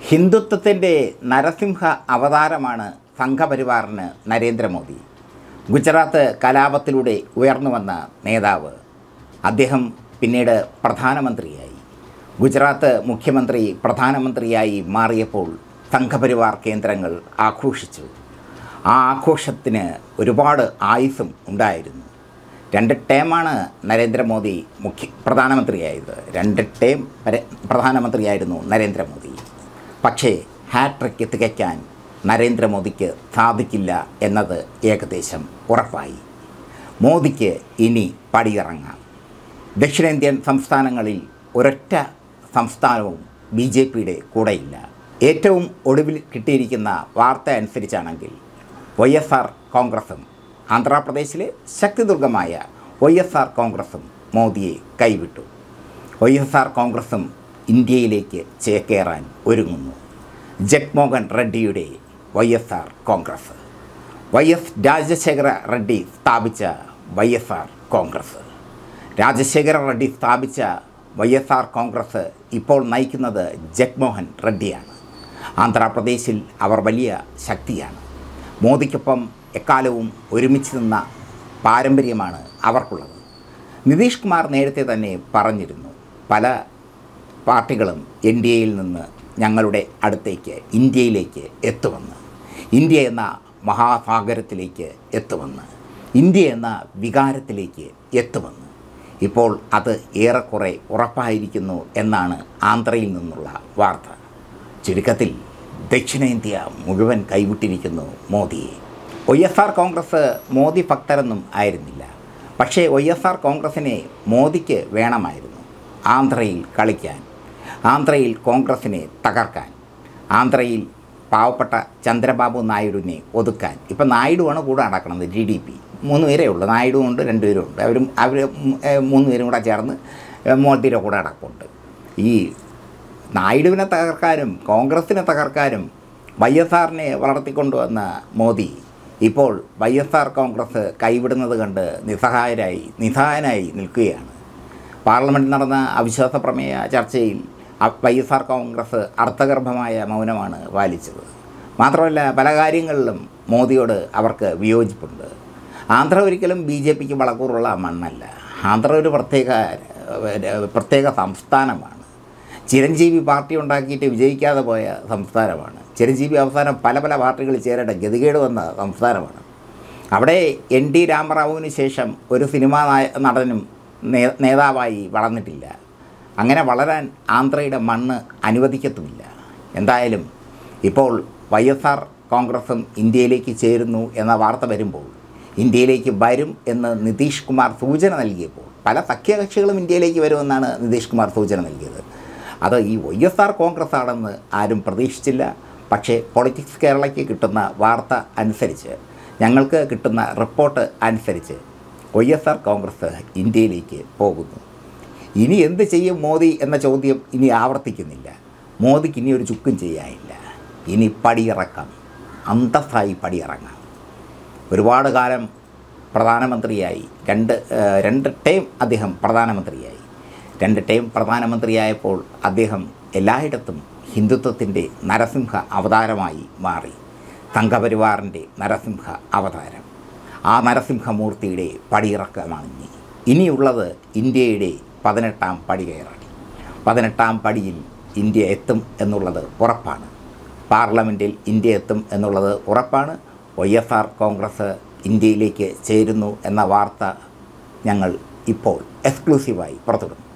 ഹിന്ദുത്വത്തിൻ്റെ നരസിംഹ അവതാരമാണ് സംഘപരിവാറിന് നരേന്ദ്രമോദി ഗുജറാത്ത് കലാപത്തിലൂടെ ഉയർന്നു വന്ന നേതാവ് അദ്ദേഹം പിന്നീട് പ്രധാനമന്ത്രിയായി ഗുജറാത്ത് മുഖ്യമന്ത്രി പ്രധാനമന്ത്രിയായി മാറിയപ്പോൾ സംഘപരിവാർ കേന്ദ്രങ്ങൾ ആഘോഷിച്ചു ആ ആഘോഷത്തിന് ഒരുപാട് ആയുസ്സും ഉണ്ടായിരുന്നു രണ്ട് ടേമാണ് നരേന്ദ്രമോദി മുഖ്യ പ്രധാനമന്ത്രിയായത് രണ്ട് ടേം പര- പ്രധാനമന്ത്രിയായിരുന്നു നരേന്ദ്രമോദി പക്ഷേ ഹാട്രിക്ക് തികയ്ക്കാൻ നരേന്ദ്രമോദിക്ക് സാധിക്കില്ല എന്നത് ഏകദേശം ഉറപ്പായി മോദിക്ക് ഇനി പടിയിറങ്ങാം ദക്ഷിണേന്ത്യൻ സംസ്ഥാനങ്ങളിൽ ഒരൊറ്റ സംസ്ഥാനവും ബി ജെ പിയുടെ കൂടെയില്ല ഏറ്റവും ഒടുവിൽ കിട്ടിയിരിക്കുന്ന വാർത്ത അനുസരിച്ചാണെങ്കിൽ വൈ എസ് ആർ കോൺഗ്രസും ആന്ധ്രാപ്രദേശിലെ ശക്തിദുർഗമായ വൈ എസ് ആർ കോൺഗ്രസും മോദിയെ കൈവിട്ടു വൈ എസ് ആർ കോൺഗ്രസും ഇന്ത്യയിലേക്ക് ചേക്കേറാൻ ഒരുങ്ങുന്നു ജഗ്മോഹൻ റെഡ്ഡിയുടെ Y S R Congress Y S Rajasekhara Reddy സ്ഥാപിച്ച Y S R Congress Rajasekhara Reddy സ്ഥാപിച്ച വൈ എസ് ആർ കോൺഗ്രസ് ഇപ്പോൾ നയിക്കുന്നത് ജഗ്മോഹൻ റെഡ്ഡിയാണ് ആന്ധ്രാപ്രദേശിൽ അവർ വലിയ ശക്തിയാണ് മോദിക്കൊപ്പം എക്കാലവും ഒരുമിച്ച് നിന്ന പാരമ്പര്യമാണ് അവർക്കുള്ളത് നിതീഷ് കുമാർ നേരത്തെ തന്നെ പറഞ്ഞിരുന്നു പല പാർട്ടികളും എൻ ഡി എയിൽ നിന്ന് ഞങ്ങളുടെ അടുത്തേക്ക് ഇന്ത്യയിലേക്ക് എത്തുമെന്ന് ഇന്ത്യ എന്ന മഹാസാഗരത്തിലേക്ക് എത്തുമെന്ന് ഇന്ത്യ എന്ന വികാരത്തിലേക്ക് എത്തുമെന്ന് ഇപ്പോൾ അത് ഏറെക്കുറെ ഉറപ്പായിരിക്കുന്നു എന്നാണ് ആന്ധ്രയിൽ നിന്നുള്ള വാർത്ത ചുരുക്കത്തിൽ ദക്ഷിണേന്ത്യ മുഴുവൻ കൈവിട്ടിരിക്കുന്നു മോദിയെ Y S R Congress Modi ഭക്തരൊന്നും ആയിരുന്നില്ല പക്ഷേ വൈ എസ് ആർ കോൺഗ്രസിനെ മോദിക്ക് വേണമായിരുന്നു ആന്ധ്രയിൽ കളിക്കാൻ ആന്ധ്രയിൽ കോൺഗ്രസിനെ തകർക്കാൻ ആന്ധ്രയിൽ പാവപ്പെട്ട ചന്ദ്രബാബു നായിഡുവിനെ ഒതുക്കാൻ ഇപ്പം നായിഡുവാണ് കൂടെ നടക്കുന്നത് ജി ഡി പി മൂന്ന് പേരേ ഉള്ളൂ നായിഡു ഉണ്ട് രണ്ടുപേരും ഉണ്ട് അവരും അവർ മൂന്ന് പേരും കൂടെ ചേർന്ന് മോദിയുടെ കൂടെ നടപ്പുണ്ട് ഈ നായിഡുവിനെ തകർക്കാനും കോൺഗ്രസിനെ തകർക്കാനും വൈ എസ് ആറിനെ വളർത്തിക്കൊണ്ടുവന്ന മോദി ഇപ്പോൾ വൈ എസ് ആർ കോൺഗ്രസ് കൈവിടുന്നത് കണ്ട് നിസ്സഹായരായി നിസ്സഹായനായി നിൽക്കുകയാണ് പാർലമെൻറ്റിൽ നടന്ന അവിശ്വാസ പ്രമേയ ചർച്ചയിൽ വൈ എസ് ആർ കോൺഗ്രസ് അർത്ഥഗർഭമായ മൗനമാണ് പാലിച്ചത് മാത്രമല്ല പല കാര്യങ്ങളിലും മോദിയോട് അവർക്ക് വിയോജിപ്പുണ്ട് ആന്ധ്ര ഒരിക്കലും ബി ജെ പിക്ക് വളക്കൂറുള്ള മണ്ണല്ല ആന്ധ്ര ഒരു പ്രത്യേക പ്രത്യേക സംസ്ഥാനമാണ് ചിരഞ്ജീവി പാർട്ടി ഉണ്ടാക്കിയിട്ട് വിജയിക്കാതെ പോയ സംസ്ഥാനമാണ് ചിരഞ്ജീവി അവസാനം പല പല പാർട്ടികളിൽ ചേരേണ്ട ഗതികേട് വന്ന സംസ്ഥാനമാണ് അവിടെ എൻ ടി രാമറാവുവിന് ശേഷം ഒരു സിനിമാ നായ- നടനും നേ- നേതാവായി വളർന്നിട്ടില്ല അങ്ങനെ വളരാൻ ആന്ധ്രയുടെ മണ്ണ് അനുവദിക്കത്തുമില്ല എന്തായാലും ഇപ്പോൾ വൈ എസ് ആർ കോൺഗ്രസും ഇന്ത്യയിലേക്ക് ചേരുന്നു എന്ന വാർത്ത വരുമ്പോൾ ഇന്ത്യയിലേക്ക് വരും എന്ന് നിതീഷ് കുമാർ സൂചന നൽകിയപ്പോൾ പല സഖ്യകക്ഷികളും ഇന്ത്യയിലേക്ക് വരുമെന്നാണ് നിതീഷ് കുമാർ സൂചന നൽകിയത് അത് ഈ വൈ എസ് ആർ കോൺഗ്രസ് ആണെന്ന് ആരും പ്രതീക്ഷിച്ചില്ല പക്ഷേ പൊളിറ്റിക്സ് കേരളയ്ക്ക് കിട്ടുന്ന വാർത്ത അനുസരിച്ച് ഞങ്ങൾക്ക് കിട്ടുന്ന റിപ്പോർട്ട് അനുസരിച്ച് വൈ എസ് ആർ കോൺഗ്രസ് ഇന്ത്യയിലേക്ക് പോകുന്നു ഇനി എന്ത് ചെയ്യും മോദി എന്ന ചോദ്യം ഇനി ആവർത്തിക്കുന്നില്ല മോദിക്ക് ഇനി ഒരു ചുക്കും ചെയ്യാനില്ല ഇനി പടിയിറക്കാം അന്തസ്സായി പടിയിറങ്ങാം ഒരുപാട് കാലം പ്രധാനമന്ത്രിയായി രണ്ട് ഏഹ്, രണ്ട് ടൈം അദ്ദേഹം പ്രധാനമന്ത്രിയായി രണ്ട് ടൈം പ്രധാനമന്ത്രിയായപ്പോൾ അദ്ദേഹം എല്ലായിടത്തും ഹിന്ദുത്വത്തിൻ്റെ നരസിംഹ അവതാരമായി മാറി സംഘപരിവാറിൻ്റെ നരസിംഹ അവതാരം ആ നരസിംഹമൂർത്തിയുടെ പടിയിറക്കമാണ് ഇനി ഇനിയുള്ളത് ഇന്ത്യയുടെ പതിനെട്ടാം പടി കയറാണ് പതിനെട്ടാം പടിയിൽ ഇന്ത്യ എത്തും എന്നുള്ളത് ഉറപ്പാണ് പാർലമെൻറ്റിൽ ഇന്ത്യ എത്തും എന്നുള്ളത് ഉറപ്പാണ് വൈ എസ് ആർ കോൺഗ്രസ് ഇന്ത്യയിലേക്ക് ചേരുന്നു എന്ന വാർത്ത ഞങ്ങൾ ഇപ്പോൾ എക്സ്ക്ലൂസീവായി പുറത്തുവിടുന്നു